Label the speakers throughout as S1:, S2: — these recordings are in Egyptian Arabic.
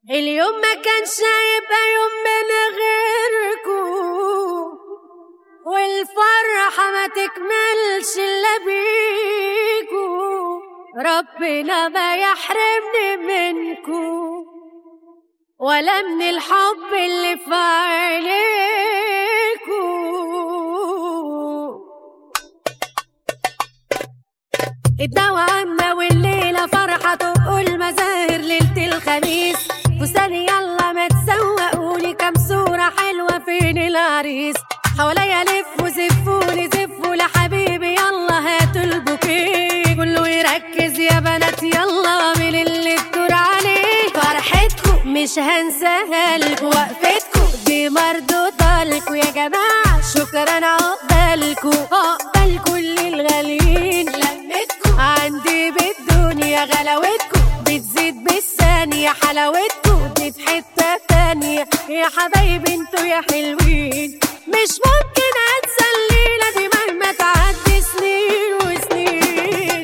S1: اليوم ما كانش هيبقى يوم من غيركو والفرحة ما تكملش إلا بيكو ربنا ما يحرمني منكو ولا من الحب اللي في عينيكو الدوا عنا والليلة فرحة تقول مزاهر ليلة الخميس فستاني يلا ما تسوقوني كام صورة حلوة فين العريس حواليا لفوا زفوني زفوا لحبيبي يلا هاتوا البوكيه كله يركز يا بنات يلا من اللي تدور عليه فرحتكم مش هنساها لكم وقفتكم دي مردودة لكم يا جماعة شكرا عقبالكم عقبال كل الغاليين لمتكم عندي بالدنيا غلاوتكم بتزيد بالثانية حلاوتكم دي في حتة تانية يا حبايبي انتوا يا حلوين مش ممكن انسى الليلة دي مهما تعدي سنين وسنين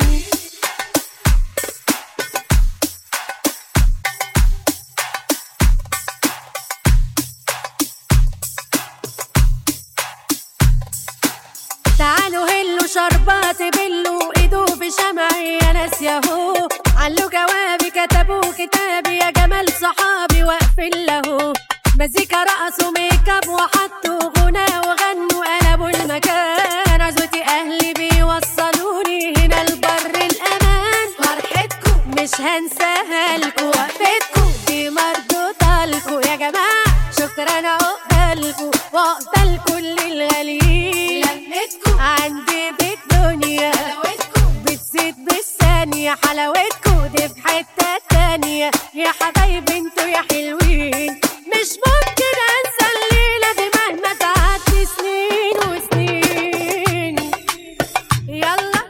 S1: تعالوا هلوا شربات بلوا ايدوا في شمعي يا ناس ياهو علوا جوابي كتبوا كتابي يا جمال صحابي واقفين له مزيكا رقصوا ميك اب وحطوا غنى وغنوا قلبوا المكان عزوتي اهلي بيوصلوني هنا البر الامان فرحتكم مش هنساها لكم وقفتكم دي مردودة لكم يا جماعة شكرا عقبالكم وعقبال كل الغاليين لمتكم عندي بالدنيا حلاوتكم بتزيد بالثانية حلاوتكم دي في حتة تانية يا حبايبي انتوا يا حلوين مش ممكن انسى الليلة دي مهما تعدي سنين وسنين يلا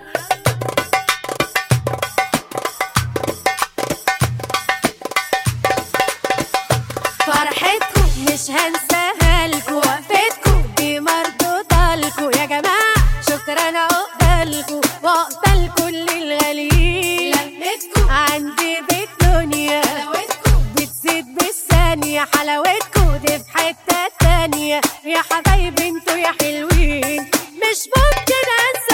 S1: فرحتكم مش هنساها لكم وقفتكم دي مردودة لكم يا جماعة شكرا عقبالكم وعقبال كل الغاليين لمتكم عندي بالدنيا حلاوتكم بتزيد بالثانية حلاوتكم دي في حتة تانية يا حبايبي انتوا يا حلوين مش ممكن انسى